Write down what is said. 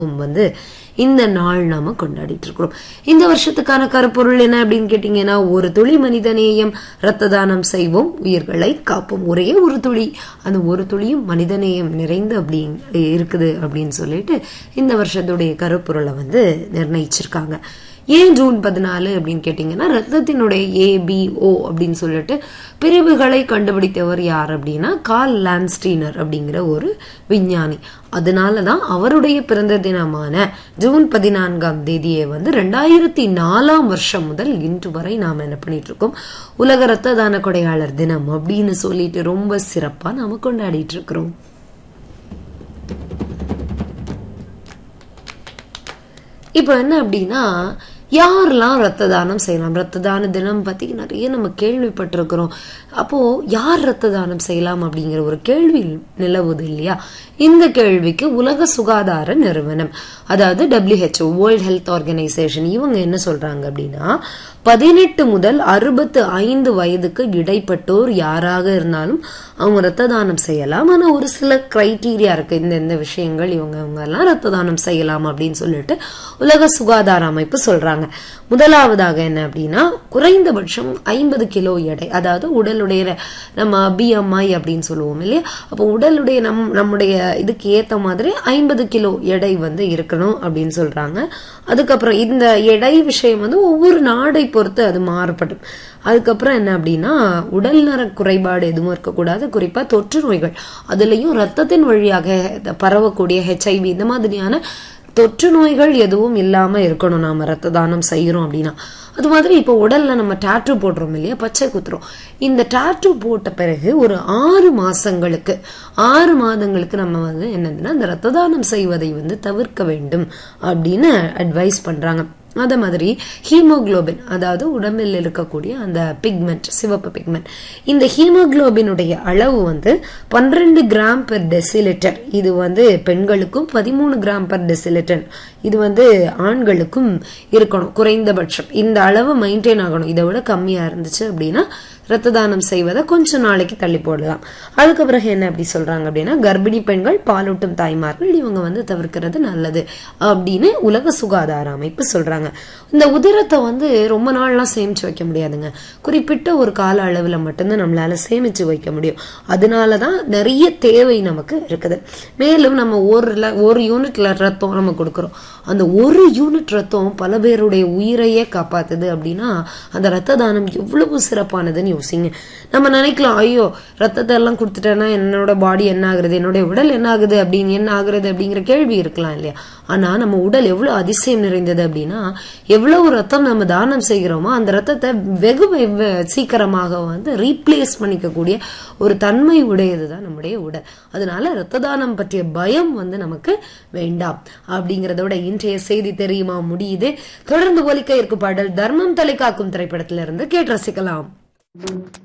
வந்து இந்த நாள் நாம கொண்டாடிட்டு இருக்கிறோம் இந்த வருஷத்துக்கான கருப்பொருள் என்ன அப்படின்னு கேட்டீங்கன்னா ஒரு துளி மனிதநேயம் ரத்த தானம் செய்வோம் உயிர்களை காப்போம் ஒரே ஒரு துளி அந்த ஒரு துளியும் மனிதநேயம் நிறைந்து அப்படி இருக்குது அப்படின்னு சொல்லிட்டு இந்த வருஷத்துடைய கருப்பொருளை வந்து நிர்ணயிச்சிருக்காங்க ஏன் ஜூன் பதினாலு அப்படின்னு கேட்டீங்கன்னா ரத்தத்தினுடைய ஏ பி ஓ அப்படின்னு சொல்லிட்டு பிரிவுகளை கண்டுபிடித்தவர் யார் அப்படின்னா கால் லான்ஸ்டீனர் அப்படிங்கிற ஒரு விஞ்ஞானி அதனாலதான் அவருடைய பிறந்த தினமான ஜூன் பதினான்காம் தேதியை வந்து ரெண்டாயிரத்தி நாலாம் வருஷம் முதல் இன்று வரை நாம் என்ன பண்ணிட்டு இருக்கோம் உலக ரத்த தான கொடையாளர் தினம் அப்படின்னு சொல்லிட்டு ரொம்ப சிறப்பா நாம கொண்டாடிட்டு இருக்கிறோம் இப்போ என்ன அப்படின்னா யாரெல்லாம் ரத்த தானம் செய்யலாம் ரத்த தான தினம் பத்தி நிறைய நம்ம கேள்விப்பட்டிருக்கிறோம் அப்போ யார் ரத்த தானம் செய்யலாம் அப்படிங்கிற ஒரு கேள்வி நிலவுது இல்லையா இந்த கேள்விக்கு உலக சுகாதார நிறுவனம் அதாவது டபிள்யூஹெச்ஓ வேர்ல்ட் ஹெல்த் ஆர்கனைசேஷன் இவங்க என்ன சொல்றாங்க அப்படின்னா பதினெட்டு முதல் அறுபத்து ஐந்து வயதுக்கு இடைப்பட்டோர் யாராக இருந்தாலும் அவங்க ரத்த தானம் செய்யலாம் ஆனா ஒரு சில கிரைட்டீரியா இருக்கு இந்த இந்த விஷயங்கள் இவங்க இவங்க எல்லாம் ரத்த தானம் செய்யலாம் அப்படின்னு சொல்லிட்டு உலக சுகாதார அமைப்பு சொல்றாங்க முதலாவதாக என்ன அப்படின்னா குறைந்தபட்சம் ஐம்பது கிலோ எடை அதாவது உடலுடைய நம்ம பிஎம்ஐ அப்படின்னு சொல்லுவோம் இல்லையா அப்போ உடலுடைய நம் நம்முடைய இதுக்கு ஏத்த மாதிரி ஐம்பது கிலோ எடை வந்து இருக்கணும் அப்படின்னு சொல்றாங்க அதுக்கப்புறம் இந்த எடை விஷயம் வந்து ஒவ்வொரு நாடை பொறுத்து அது மாறுபடும் அதுக்கப்புறம் என்ன அப்படின்னா உடல் நல குறைபாடு எதுவும் இருக்கக்கூடாது குறிப்பா தொற்று நோய்கள் அதுலயும் ரத்தத்தின் வழியாக பரவக்கூடிய ஹெச்ஐவி இந்த மாதிரியான தொற்று நோய்கள் எதுவும் இல்லாம இருக்கணும் நாம ரத்த தானம் செய்யறோம் அப்படின்னா அது மாதிரி இப்போ உடல்ல நம்ம டாட்டூ போடுறோம் இல்லையா பச்சை குத்துறோம் இந்த டாட்டூ போட்ட பிறகு ஒரு ஆறு மாசங்களுக்கு ஆறு மாதங்களுக்கு நம்ம வந்து என்னதுன்னா இந்த ரத்த தானம் செய்வதை வந்து தவிர்க்க வேண்டும் அப்படின்னு அட்வைஸ் பண்றாங்க அதே மாதிரி ஹீமோகுளோபின் அதாவது உடம்பில் இருக்கக்கூடிய அந்த பிக்மெண்ட் சிவப்பு பிக்மெண்ட் இந்த ஹீமோகுளோபினுடைய அளவு வந்து பன்னிரண்டு கிராம் பெர் டெசிலிட்டர் இது வந்து பெண்களுக்கும் பதிமூணு கிராம் பெர் டெசிலிட்டர் இது வந்து ஆண்களுக்கும் இருக்கணும் குறைந்தபட்சம் இந்த அளவு மெயின்டைன் ஆகணும் இதை விட கம்மியா இருந்துச்சு அப்படின்னா ரத்த தானம் செய்வதை கொஞ்ச நாளைக்கு தள்ளி போடலாம் அதுக்கு பிறகு என்ன அப்படி சொல்றாங்க அப்படின்னா கர்ப்பிணி பெண்கள் பாலூட்டும் தாய்மார்கள் இவங்க வந்து தவிர்க்கிறது நல்லது அப்படின்னு உலக சுகாதார அமைப்பு சொல்றாங்க இந்த உதிரத்தை வந்து ரொம்ப நாள்லாம் சேமிச்சு வைக்க முடியாதுங்க குறிப்பிட்ட ஒரு கால அளவுல மட்டும்தான் நம்மளால சேமிச்சு வைக்க முடியும் அதனாலதான் நிறைய தேவை நமக்கு இருக்குது மேலும் நம்ம ஒரு ஒரு யூனிட்ல ரத்தம் நம்ம கொடுக்கறோம் அந்த ஒரு யூனிட் ரத்தம் பல பேருடைய உயிரையே காப்பாத்துது அப்படின்னா அந்த ரத்த தானம் எவ்வளவு சிறப்பானதுன்னு யோசிங்க நம்ம நினைக்கலாம் ஐயோ ரத்தத்தை எல்லாம் கொடுத்துட்டேன்னா என்னோட பாடி என்ன ஆகுறது என்னுடைய உடல் என்ன ஆகுது அப்படின்னு என்ன ஆகுறது அப்படிங்கிற கேள்வி இருக்கலாம் இல்லையா ஆனா நம்ம உடல் எவ்வளவு அதிசயம் நிறைந்தது அப்படின்னா எவ்வளவு ரத்தம் நம்ம தானம் செய்கிறோமோ அந்த ரத்தத்தை வெகு சீக்கிரமாக வந்து ரீப்ளேஸ் பண்ணிக்கக்கூடிய ஒரு தன்மை உடையதுதான் நம்முடைய உடல் அதனால ரத்த தானம் பற்றிய பயம் வந்து நமக்கு வேண்டாம் அப்படிங்கறதோட இன்றைய செய்தி தெரியுமா முடியுது தொடர்ந்து ஒலிக்க இருக்கும் பாடல் தர்மம் தலை காக்கும் திரைப்படத்திலிருந்து கேட்டு ரசிக்கலாம்